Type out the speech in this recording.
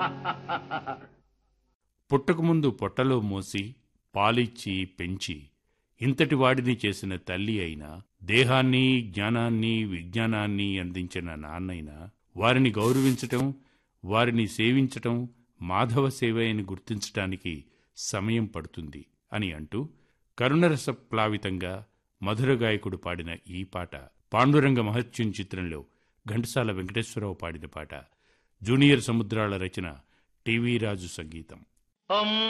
పుట్టకముందు పొట్టలో మోసి పాలిచ్చి పెంచి ఇంతటి వాడిని చేసిన తల్లి అయినా దేహాన్ని జ్ఞానాన్ని విజ్ఞానాన్ని అందించిన నాన్నైనా వారిని గౌరవించటం వారిని సేవించటం మాధవ సేవయని గుర్తించటానికి సమయం పడుతుంది అని అంటూ కరుణరస ప్లావితంగా మధుర గాయకుడు పాడిన ఈ పాట పాండురంగ మహత్యం చిత్రంలో ఘంటసాల వెంకటేశ్వరరావు పాడిన పాట జూనియర్ సముద్రాల రచన టీవీ రాజు సంగీతం అమ్మ